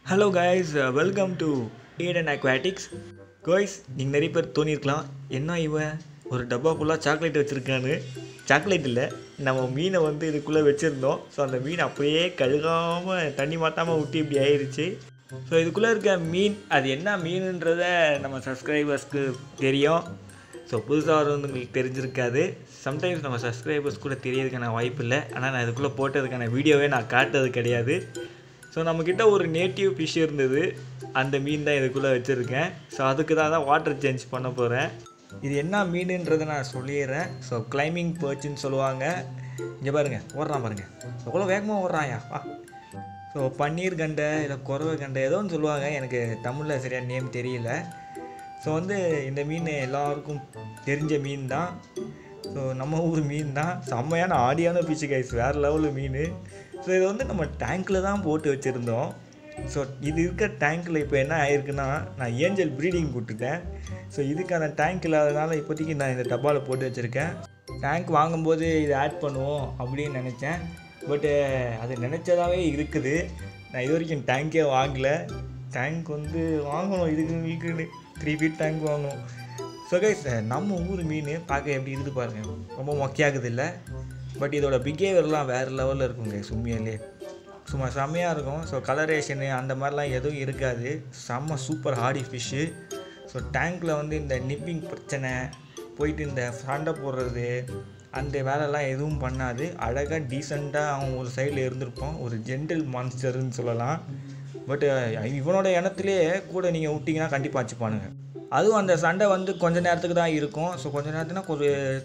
hello guys welcome to Eden aquatics guys நீங்கள் நிறைய பேர் தோணியிருக்கலாம் என்ன இவன் ஒரு டப்பா ஃபுல்லாக சாக்லேட் வச்சுருக்கான்னு சாக்லேட் இல்லை நம்ம மீனை வந்து இதுக்குள்ளே வச்சுருந்தோம் ஸோ அந்த மீன் அப்படியே கழுகாமல் தண்ணி மாற்றாமல் விட்டு இப்படி ஆயிடுச்சு ஸோ இதுக்குள்ளே இருக்க மீன் அது என்ன மீனுன்றத நம்ம சப்ஸ்கிரைபர்ஸ்க்கு தெரியும் ஸோ புதுசாக வரவங்களுக்கு தெரிஞ்சிருக்காது சம்டைம்ஸ் நம்ம சப்ஸ்கிரைபர்ஸ் கூட தெரியறதுக்கான வாய்ப்பு இல்லை ஆனால் நான் இதுக்குள்ளே போட்டதுக்கான வீடியோவே நான் காட்டுறது கிடையாது ஸோ நம்மக்கிட்ட ஒரு நேட்டிவ் ஃபிஷ் இருந்தது அந்த மீன் தான் இதுக்குள்ளே வச்சுருக்கேன் ஸோ அதுக்கு தான் தான் வாட்டர் சேஞ்ச் பண்ண போகிறேன் இது என்ன மீனுன்றதை நான் சொல்லிடுறேன் ஸோ கிளைம்பிங் பர்ச்சுன்னு சொல்லுவாங்க இங்கே பாருங்கள் ஓடுறான் பாருங்கள் எவ்வளோ வேகமாக ஓடுறாயா வா ஸோ பன்னீர் கண்டை இல்லை குறவை கண்டை ஏதோ ஒன்று சொல்லுவாங்க எனக்கு தமிழில் சரியாக நேம் தெரியல ஸோ வந்து இந்த மீன் எல்லாருக்கும் தெரிஞ்ச மீன் தான் ஸோ நம்ம ஊர் மீன் தான் செம்மையான ஆடியான ஃபிஷ் கைஸ் வேறு லெவலில் மீன் ஸோ இதை வந்து நம்ம டேங்க்கில் தான் போட்டு வச்சுருந்தோம் ஸோ இது இருக்க டேங்க்கில் இப்போ என்ன ஆயிருக்குன்னா நான் ஏஞ்சல் ப்ரீடிங் போட்டுட்டேன் ஸோ இதுக்கான டேங்க் இல்லாதனால இப்போதைக்கு நான் இந்த டப்பாவில் போட்டு வச்சுருக்கேன் டேங்க் வாங்கும்போது இதை ஆட் பண்ணுவோம் அப்படின்னு நினச்சேன் பட்டு அது நினச்சதாவே இருக்குது நான் இது வரைக்கும் டேங்கே வாங்கலை டேங்க் வந்து வாங்கணும் இதுக்கு வீக்குன்னு த்ரீ ஃபீட் டேங்க் வாங்கணும் ஸோ கைஸ் நம்ம ஊர் மீன் பார்க்க எப்படி இருக்குது பாருங்கள் ரொம்ப மொக்கையாகுது இல்லை பட் இதோட பிஹேவியர்லாம் வேறு லெவலில் இருக்கும் கைஸ் உண்மையிலே சும்மா செம்மையாக இருக்கும் ஸோ கலரேஷனு அந்த மாதிரிலாம் எதுவும் இருக்காது செம்ம சூப்பர் ஹார்டி ஃபிஷ்ஷு ஸோ டேங்க்கில் வந்து இந்த நிப்பிங் பிரச்சனை போயிட்டு இந்த சண்டை போடுறது அந்த வேலைலாம் எதுவும் பண்ணாது அழகாக டீசெண்டாக அவன் ஒரு சைடில் இருந்திருப்பான் ஒரு ஜென்டில் மான்ஸ்டர்னு சொல்லலாம் பட் இவனோட இனத்திலே கூட நீங்கள் விட்டிங்கன்னா கண்டிப்பாக வச்சுப்பானுங்க அதுவும் அந்த சண்டை வந்து கொஞ்ச நேரத்துக்கு தான் இருக்கும் ஸோ கொஞ்ச நேரத்துனா ஒரு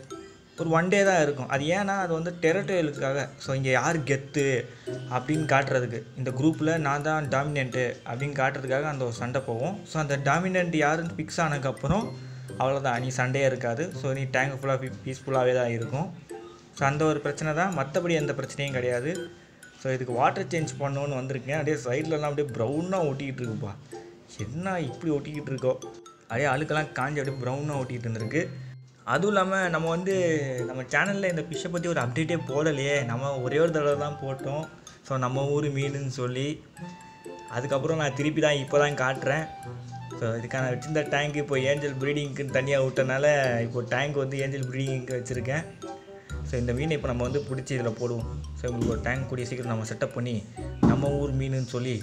ஒரு ஒன் டே தான் இருக்கும் அது ஏன்னா அது வந்து டெரிட்டரியலுக்காக ஸோ இங்கே யார் கெத்து அப்படின்னு காட்டுறதுக்கு இந்த குரூப்பில் நான் தான் டாமினண்ட்டு அப்படின்னு காட்டுறதுக்காக அந்த ஒரு சண்டை போகும் ஸோ அந்த டாமினண்ட் யாருன்னு ஃபிக்ஸ் ஆனதுக்கப்புறம் அவ்வளோதான் நீ சண்டையே இருக்காது ஸோ நீ டேங்க் ஃபுல்லாக பீஸ்ஃபுல்லாகவே தான் இருக்கும் ஸோ அந்த ஒரு பிரச்சனை தான் மற்றபடி எந்த பிரச்சனையும் கிடையாது ஸோ இதுக்கு வாட்டர் சேஞ்ச் பண்ணணுன்னு வந்திருக்கேன் அப்படியே சைட்லலாம் அப்படியே ப்ரௌனாக ஒட்டிக்கிட்டு இருக்குப்பா என்ன இப்படி ஒட்டிக்கிட்டு இருக்கோ அப்படியே அழுக்கெல்லாம் காஞ்சி அப்படியே ப்ரௌனாக ஒட்டிகிட்டு இருந்திருக்கு அதுவும் இல்லாமல் நம்ம வந்து நம்ம சேனலில் இந்த ஃபிஷ்ஷை பற்றி ஒரு அப்டேட்டே போடலையே நம்ம ஒரே ஒரு தடவை தான் போட்டோம் ஸோ நம்ம ஊர் மீனுன்னு சொல்லி அதுக்கப்புறம் நான் திருப்பி தான் இப்போ தான் காட்டுறேன் ஸோ இதுக்கான வச்சிருந்த டேங்க் இப்போ ஏஞ்சல் ப்ரீடிங்க்குன்னு தனியாக விட்டனால இப்போ டேங்க் வந்து ஏஞ்சல் ப்ரீடிங்க்கு வச்சுருக்கேன் ஸோ இந்த மீனை இப்போ நம்ம வந்து பிடிச்சி இதில் போடுவோம் ஸோ உங்களுக்கு ஒரு டேங்க் கூடிய சீக்கிரம் நம்ம செட்டப் பண்ணி நம்ம ஊர் மீனுன்னு சொல்லி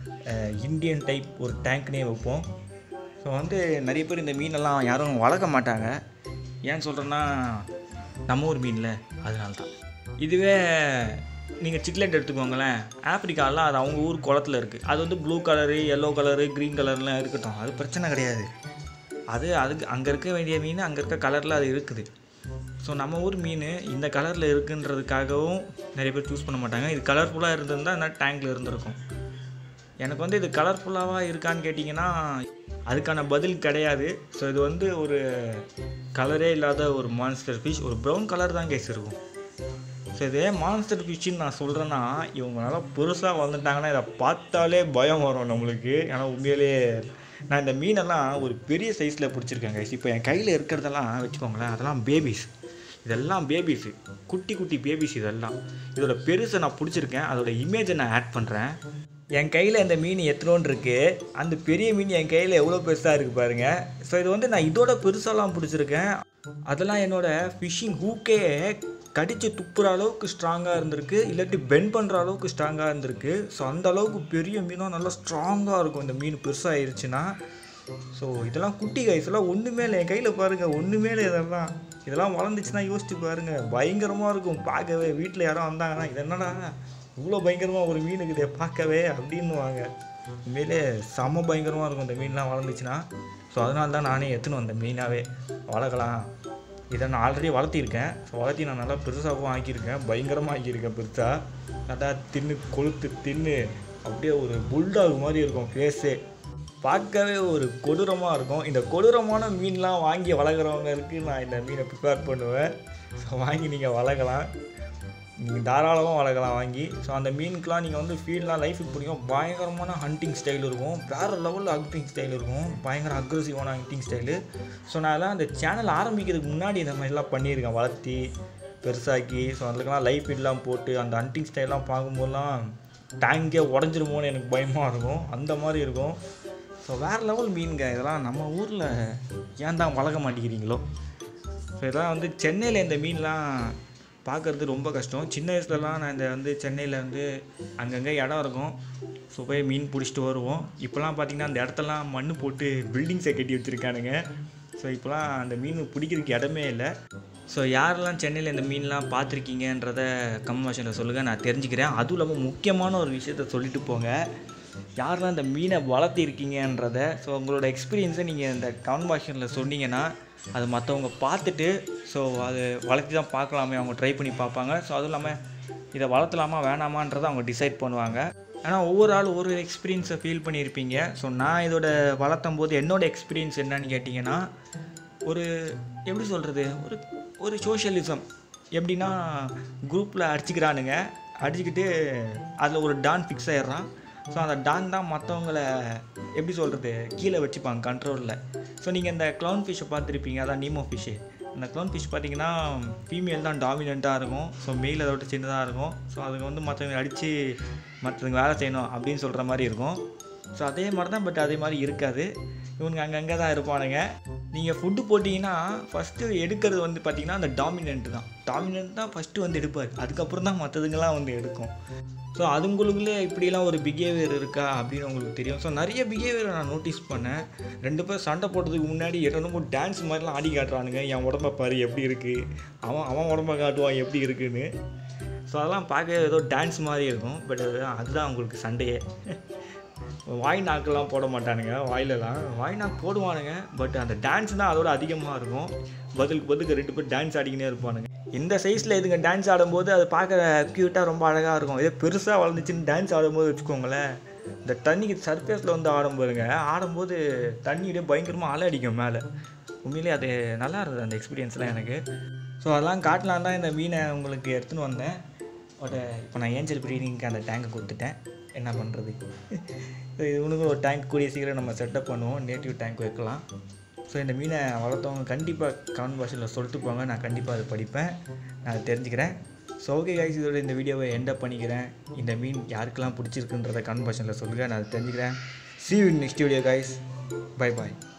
இந்தியன் டைப் ஒரு டேங்க்னே வைப்போம் ஸோ வந்து நிறைய பேர் இந்த மீனெல்லாம் யாரும் வளர்க்க மாட்டாங்க ஏன் சொல்கிறேன்னா நம்ம ஊர் மீனில் அதனால தான் இதுவே நீங்கள் சிக்லெட் எடுத்துக்கோங்களேன் ஆப்ரிக்காலாம் அது அவங்க ஊர் குளத்துல இருக்குது அது வந்து blue colour yellow colour green கலர்லாம் இருக்கட்டும் அது பிரச்சனை கிடையாது அது அதுக்கு அங்கே இருக்க வேண்டிய மீன் அங்கே இருக்க கலரில் அது இருக்குது ஸோ நம்ம ஊர் மீன் இந்த கலரில் இருக்குன்றதுக்காகவும் நிறைய பேர் சூஸ் பண்ண மாட்டாங்க இது கலர்ஃபுல்லாக இருந்திருந்தால் என்ன டேங்க்கில் இருந்திருக்கும் எனக்கு வந்து இது கலர்ஃபுல்லாக இருக்கான்னு கேட்டிங்கன்னா அதுக்கான பதில் கிடையாது ஸோ இது வந்து ஒரு கலரே இல்லாத ஒரு மான்ஸ்டர் ஃபிஷ் ஒரு ப்ரௌன் கலர் தான் கேஸ் இருக்கும் ஸோ இதே மான்ஸ்டர் ஃபிஷ்ஷுன்னு நான் சொல்கிறேன்னா இவங்க நல்லா பெருசாக வளர்ந்துட்டாங்கன்னா இதை பார்த்தாலே பயம் வரும் நம்மளுக்கு ஏன்னா உண்மையிலே நான் இந்த மீனெல்லாம் ஒரு பெரிய சைஸில் பிடிச்சிருக்கேன் கைஸ் இப்போ என் கையில் இருக்கிறதெல்லாம் வச்சுக்கோங்களேன் அதெல்லாம் பேபிஸ் இதெல்லாம் பேபிஸு குட்டி குட்டி பேபிஸ் இதெல்லாம் இதோட பெருசை நான் பிடிச்சிருக்கேன் அதோட இமேஜை நான் ஆட் பண்ணுறேன் என் கையில் இந்த மீன் எத்தனோன்னு இருக்குது அந்த பெரிய மீன் என் கையில் எவ்வளோ பெருசாக இருக்குது பாருங்கள் ஸோ இது வந்து நான் இதோட பெருசாலாம் பிடிச்சிருக்கேன் அதெல்லாம் என்னோடய ஃபிஷ்ஷிங் ஹூக்கே கடித்து துப்புற அளவுக்கு ஸ்ட்ராங்காக இருந்திருக்கு இல்லாட்டி பெண்ட் பண்ணுற அளவுக்கு ஸ்ட்ராங்காக இருந்திருக்கு ஸோ அந்த அளவுக்கு பெரிய மீனும் நல்லா ஸ்ட்ராங்காக இருக்கும் இந்த மீன் பெருசாகிருச்சுன்னா ஸோ இதெல்லாம் குட்டி கைஸ்லாம் ஒன்றுமே இல்லை என் கையில் பாருங்கள் ஒன்றுமே இல்லை இதெல்லாம் இதெல்லாம் வளர்ந்துச்சுன்னா யோசிச்சு பாருங்கள் பயங்கரமாக இருக்கும் பார்க்கவே வீட்டில் யாரும் வந்தாங்கன்னா இது என்னடா இவ்வளோ பயங்கரமாக ஒரு மீன் இருக்குதே பார்க்கவே அப்படின்னுவாங்க உண்மையிலே செம்ம பயங்கரமாக இருக்கும் இந்த மீன்லாம் வளர்ந்துச்சுன்னா ஸோ அதனால தான் நானே எடுத்துன்னு வந்தேன் மீனாகவே வளர்க்கலாம் இதை நான் ஆல்ரெடி வளர்த்திருக்கேன் ஸோ வளர்த்தி நான் நல்லா பெருசாகவும் ஆக்கியிருக்கேன் பயங்கரமாக ஆக்கியிருக்கேன் பெருசாக நல்லா தின்னு கொளுத்து தின்னு அப்படியே ஒரு புல்டாக் மாதிரி இருக்கும் ஃபேஸே பார்க்கவே ஒரு கொடூரமாக இருக்கும் இந்த கொடூரமான மீன்லாம் வாங்கி வளர்க்குறவங்களுக்கு நான் இந்த மீனை ப்ரிப்பேர் பண்ணுவேன் ஸோ வாங்கி நீங்கள் வளர்க்கலாம் நீங்கள் தாராளமாக வளர்க்கலாம் வாங்கி ஸோ அந்த மீனுக்கெலாம் நீங்கள் வந்து ஃபீல்ட்லாம் லைஃப் பிடிக்கும் பயங்கரமான ஹண்டிங் ஸ்டைல் இருக்கும் வேறு லெவலில் ஹண்டிங் ஸ்டைல் இருக்கும் பயங்கர அக்ரெசிவான ஹண்டிங் ஸ்டைலு ஸோ நான் எல்லாம் அந்த சேனல் ஆரம்பிக்கிறதுக்கு முன்னாடி இந்த மாதிரிலாம் பண்ணியிருக்கேன் வளர்த்தி பெருசாக்கி ஸோ அதுக்கெல்லாம் லைஃப் ஃபீட்லாம் போட்டு அந்த ஹண்டிங் ஸ்டைல்லாம் பார்க்கும்போதெல்லாம் டேங்கே உடஞ்சிருமோன்னு எனக்கு பயமாக இருக்கும் அந்த மாதிரி இருக்கும் ஸோ வேறு லெவல் மீனுங்க இதெல்லாம் நம்ம ஊரில் ஏன் தான் வளர்க்க மாட்டேங்கிறீங்களோ ஸோ இதெல்லாம் வந்து சென்னையில் இந்த மீன்லாம் பார்க்குறது ரொம்ப கஷ்டம் சின்ன வயசுலலாம் நான் இந்த வந்து சென்னையில் வந்து அங்கங்கே இடம் இருக்கும் ஸோ போய் மீன் பிடிச்சிட்டு வருவோம் இப்போலாம் பார்த்தீங்கன்னா அந்த இடத்தெல்லாம் மண் போட்டு பில்டிங்ஸை கட்டி வச்சுருக்கானுங்க ஸோ இப்போலாம் அந்த மீன் பிடிக்கிறதுக்கு இடமே இல்லை ஸோ யாரெல்லாம் சென்னையில் இந்த மீன்லாம் பார்த்துருக்கீங்கன்றத கமெண்ட் சொல்லுங்கள் நான் தெரிஞ்சுக்கிறேன் அதுவும் இல்லாமல் முக்கியமான ஒரு விஷயத்த சொல்லிட்டு போங்க யாரெல்லாம் இந்த மீனை வளர்த்திருக்கீங்கன்றத ஸோ உங்களோட எக்ஸ்பீரியன்ஸை நீங்கள் இந்த கமெண்ட் பாக்ஷனில் சொன்னீங்கன்னா அது மற்றவங்க பார்த்துட்டு ஸோ அது வளர்த்தி தான் பார்க்கலாமே அவங்க ட்ரை பண்ணி பார்ப்பாங்க ஸோ அதுவும் இல்லாமல் இதை வளர்த்தலாமா வேணாமான்றதை அவங்க டிசைட் பண்ணுவாங்க ஆனால் ஒவ்வொரு ஆள் ஒரு எக்ஸ்பீரியன்ஸை ஃபீல் பண்ணியிருப்பீங்க ஸோ நான் இதோட வளர்த்தும் போது என்னோட எக்ஸ்பீரியன்ஸ் என்னன்னு கேட்டிங்கன்னா ஒரு எப்படி சொல்கிறது ஒரு ஒரு சோஷியலிசம் எப்படின்னா குரூப்பில் அடிச்சுக்கிறானுங்க அடிச்சுக்கிட்டு அதில் ஒரு டான் ஃபிக்ஸ் ஆயிடுறான் ஸோ அந்த டான் தான் மற்றவங்கள எப்படி சொல்கிறது கீழே வச்சுப்பாங்க கண்ட்ரோலில் ஸோ நீங்கள் இந்த க்ளவுன் ஃபிஷ்ஷை பார்த்துருப்பீங்க அதான் நீமோ ஃபிஷ்ஷு அந்த க்ளவுன் ஃபிஷ் பார்த்தீங்கன்னா ஃபீமேல் தான் டாமினண்ட்டாக இருக்கும் ஸோ மெயில் அதை விட்டு சின்னதாக இருக்கும் ஸோ அதுக்கு வந்து மற்றவங்க அடித்து மற்றவங்க வேலை செய்யணும் அப்படின்னு சொல்கிற மாதிரி இருக்கும் ஸோ அதே மாதிரி தான் பட் அதே மாதிரி இருக்காது இவனுங்க அங்கங்கே தான் இருப்பானுங்க நீங்கள் ஃபுட்டு போட்டிங்கன்னா ஃபஸ்ட்டு எடுக்கிறது வந்து பார்த்தீங்கன்னா அந்த டாமினன்ட் தான் டாமினன்ட் தான் ஃபஸ்ட்டு வந்து எடுப்பார் அதுக்கப்புறம் தான் மற்றதுங்கெல்லாம் வந்து எடுக்கும் ஸோ அதுங்களுக்குள்ளே இப்படிலாம் ஒரு பிஹேவியர் இருக்கா அப்படின்னு உங்களுக்கு தெரியும் ஸோ நிறைய பிஹேவியரை நான் நோட்டீஸ் பண்ணேன் ரெண்டு பேர் சண்டை போடுறதுக்கு முன்னாடி என்னென்னமோ டான்ஸ் மாதிரிலாம் ஆடி காட்டுறானுங்க என் உடம்ப பாரு எப்படி இருக்குது அவன் அவன் உடம்ப காட்டுவான் எப்படி இருக்குன்னு ஸோ அதெல்லாம் பார்க்க ஏதோ டான்ஸ் மாதிரி இருக்கும் பட் அதுதான் உங்களுக்கு சண்டையே வாய் நாக்கெல்லாம் போட மாட்டானுங்க வாயிலலாம் வாய் நாக்கு போடுவானுங்க பட் அந்த டான்ஸ் தான் அதோட அதிகமாக இருக்கும் பதிலுக்கு பதிலுக்கு ரெண்டு பேர் டான்ஸ் ஆடிக்கினே இருப்பானுங்க இந்த சைஸில் இதுங்க டான்ஸ் ஆடும்போது அது பார்க்க க்யூட்டாக ரொம்ப அழகாக இருக்கும் இதே பெருசாக வளர்ந்துச்சுன்னு டான்ஸ் ஆடும்போது வச்சுக்கோங்களேன் இந்த தண்ணிக்கு சர்ஃபேஸில் வந்து ஆடும் பாருங்க ஆடும்போது தண்ணியிலே பயங்கரமாக அலை அடிக்கும் மேலே உண்மையிலே அது நல்லா இருந்தது அந்த எக்ஸ்பீரியன்ஸ்லாம் எனக்கு ஸோ அதெல்லாம் காட்டலாம் தான் இந்த மீனை உங்களுக்கு எடுத்துன்னு வந்தேன் பட் இப்போ நான் ஏஞ்சல் ப்ரீடிங்க்கு அந்த டேங்கை கொடுத்துட்டேன் என்ன பண்ணுறது ஸோ இது உனக்கு ஒரு டேங்க் கூடிய சீக்கிரம் நம்ம செட்டப் பண்ணுவோம் நேட்டிவ் டேங்க் வைக்கலாம் ஸோ இந்த மீனை வளர்த்தவங்க கண்டிப்பாக கமெண்ட் பாக்ஸில் சொல்லிட்டு போங்க நான் கண்டிப்பாக அதை படிப்பேன் நான் அதை தெரிஞ்சுக்கிறேன் ஸோ ஓகே கைஸ் இதோட இந்த வீடியோவை எண்டப் பண்ணிக்கிறேன் இந்த மீன் யாருக்கெல்லாம் பிடிச்சிருக்குன்றத கமெண்ட் பாக்ஸில் சொல்லுங்கள் நான் அதை தெரிஞ்சுக்கிறேன் see you in next video guys bye bye